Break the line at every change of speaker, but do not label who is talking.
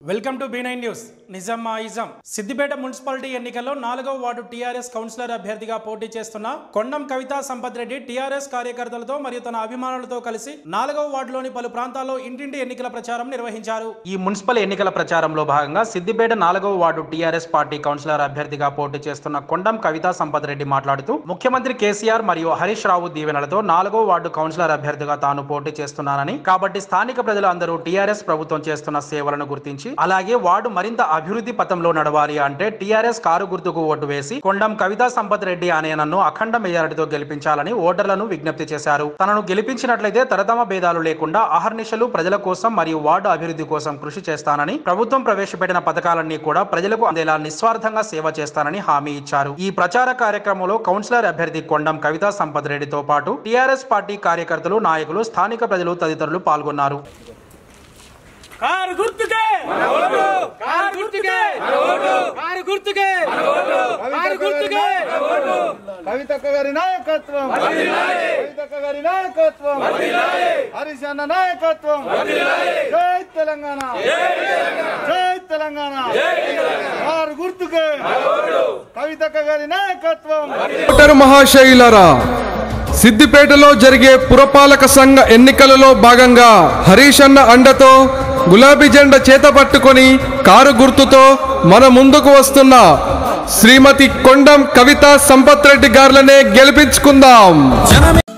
welcome to B nine news నిజాం మా ఇజం సిద్దిపేట మున్సిపాలిటీ ఎన్నికల్లో నాలుగవ వార్డు టీఆర్ఎస్ కౌన్సిలర్ అభ్యర్థిగా పోటీ చేస్తున్న కొండం కవితా సంపత్ రెడ్డి టీఆర్ఎస్ కార్యకర్తలతో మరియు తన అభిమానులతో కలిసి నాలుగవ వార్డులోని పలు ప్రాంతాల్లో ఇంటింటి ఎన్నికల ప్రచారం నిర్వహించారు ఈ మున్సిపల్ ఎన్నికల ప్రచారంలో భాగంగా సిద్దిపేట నాలుగవ వార్డు టీఆర్ఎస్ పార్టీ కౌన్సిలర్ అభ్యర్థిగా పోటీ చేస్తున్న కొండం కవితా సంపత్ రెడ్డి మాట్లాడుతూ ముఖ్యమంత్రి కేసీఆర్ మరియు హరీష్ రావు దీవెనలతో నాలుగో వార్డు కౌన్సిలర్ అభ్యర్థిగా తాను పోటీ చేస్తున్నానని కాబట్టి స్థానిక ప్రజలు అందరూ టీఆర్ఎస్ ప్రభుత్వం చేస్తున్న సేవలను గుర్తించి అలాగే వార్డు మరింత అభివృద్ధి పథంలో నడవాలి అంటే టీఆర్ఎస్ కారు గుర్తుకు ఓటు వేసి కొండం కవితా సంపత్ రెడ్డి అనే నన్ను అఖండ మెజారిటీతో గెలిపించాలని ఓటర్లను విజ్ఞప్తి చేశారు తనను గెలిపించినట్లయితే తరతమ భేదాలు లేకుండా అహర్నిశలు ప్రజల కోసం మరియు వార్డు అభివృద్ధి కోసం కృషి చేస్తానని ప్రభుత్వం ప్రవేశపెట్టిన పథకాలన్నీ కూడా ప్రజలకు అందేలా నిస్వార్థంగా సేవ చేస్తానని హామీ ఇచ్చారు ఈ ప్రచార కార్యక్రమంలో కౌన్సిలర్ అభ్యర్థి కొండం కవితా సంపత్ రెడ్డితో పాటు టీఆర్ఎస్ పార్టీ కార్యకర్తలు నాయకులు స్థానిక ప్రజలు తదితరులు పాల్గొన్నారు
కారు గుర్తుకే కారు గుర్తుకే కారు గుర్తుకే కారు గుర్తుకే
కవితక్క గారి నాయకత్వం కవితక్క గారి నాయకత్వం హరీష్ అన్న నాయకత్వం జై తెలంగాణ జై తెలంగాణ వారు గుర్తుకే కవితక్క గారి నాయకత్వం
ఓటరు మహాశైలరా సిద్దిపేటలో జరిగే పురపాలక సంఘ ఎన్నికలలో భాగంగా హరీష్ అన్న అండతో గులాబీ జెండా చేత పట్టుకొని కారు గుర్తుతో మన ముందుకు వస్తున్న శ్రీమతి కొండం కవిత సంపత్ రెడ్డి గారులనే గెలిపించుకుందాం